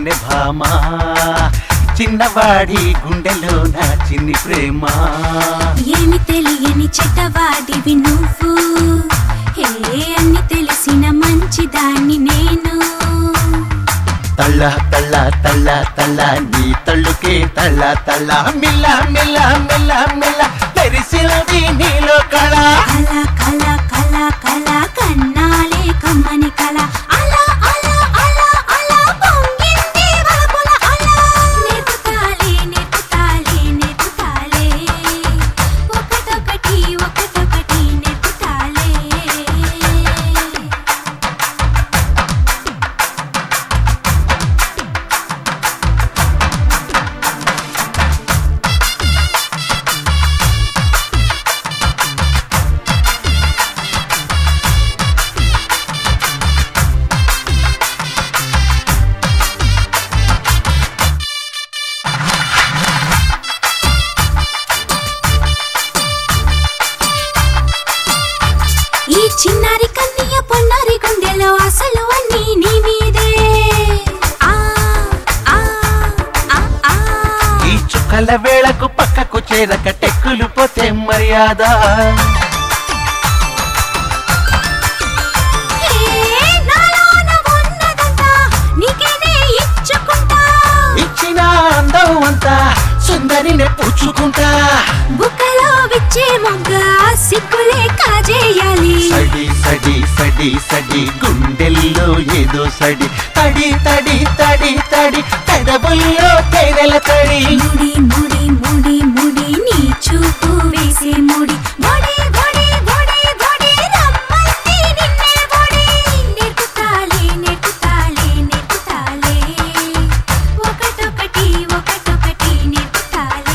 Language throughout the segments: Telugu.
వెన్నె భామ చిన్నవాడి గుండెలో నా చిన్ని ప్రేమ ఏమి తెలియని చెట్టవాడివి నువ్వు హే అన్ని తెలిసిన మంచిదాన్ని నేను తళ్ళ తళ్ళ తళ్ళ తళ్ళ నీ తళ్ళుకే తళ్ళ తళ్ళ మిల్ల మిల్ల మిల్ల మిల్ల తెరిసినది నీలో కళ కల కల కల కల కన్నాలే కమ్మని కల అలా అలా అలా అలా పొంగింది వలపుల అలా నెతుతాలే నెతుతాలే నెతుతాలే ఒకటొకటి ఒకటొకటి నెతుతాలే ఈ చిన్నారి కన్నయ్య పొన్నారి గుండెలో అసలు అన్నీ నీ మీదే ఆ ఆ ఆ ఆ ఈ చుక్కల వేళకు పక్కకు చేరక టెక్కులు పోతే మర్యాద హే, నాలోన ఉన్నదంతా నీకేనే ఇచ్చుకుంటా ఇచ్చిన అందం అంతా సుందరిని పుచ్చుకుంటా బుక్కలో విచ్చే మొగ్గ సిక్కులే కాజేయాలి సడి సడి సడి సడి గుండెల్లో ఏదో సడి తడి తడి తడి తడి పెదవుల్లో తేనెల తడి ముడి ముడి ముడి ముడి నీ చూపు వేసే ముడి బొడి బొడి బొడి బొడి రమ్మంది నిన్నే బొడి నెట్టుతాలే నెట్టుతాలే నెట్టుతాలే ఒకటొకటి ఒకటొకటి నెట్టుతాలే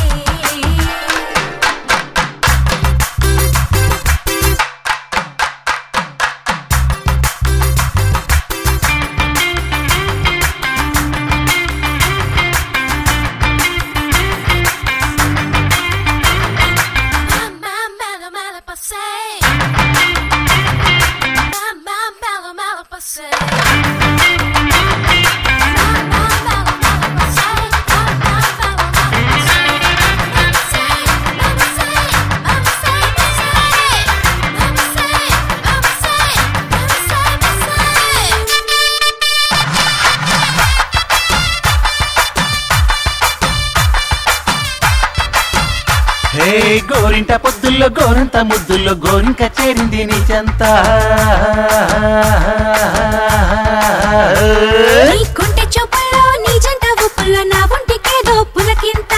Mamma mela mela passei. Mamma mela mela passei. Mamma mela mela passei. Mamma mela mela passei. Mamma sei, mamma sei, mamma sei, mamma sei. Mamma sei, mamma sei, mamma sei, mamma sei. హే గోరింట పొద్దుల్లో గోరంత ముద్దుల్లో గోరింక చేరింది నిజంత నీ కుంటె చూపుల్లో నీ జంట ఉప్పుల్లో నా ఒంటికేదో పులకింత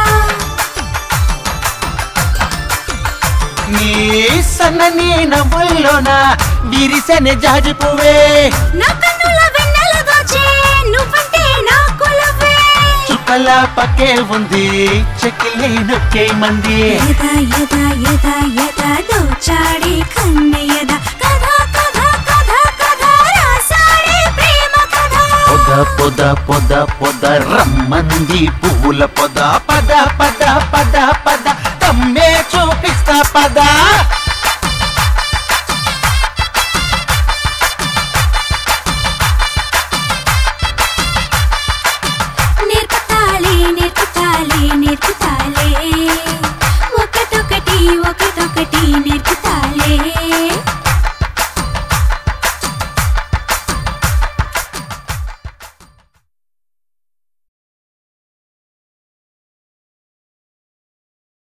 నీ సన్నని నవ్వుల్లోన విరిసెన జాజి పువ్వే నా కన్నుల వెన్నెల దోచే నువ్వంటే నా కులవే చుక్కల పక్కే ఉంది చెక్కిలే నొక్కే మంది ఎద ఎద ఎద ఎద దోచాడే కన్నయ్యద కథ కథ కథ కథ రాసాడే ప్రేమ కథ పొద పొద పొద పొద రమ్మంది పువ్వుల పొద పద పద పద పద తమ్మే చూపిస్తా పద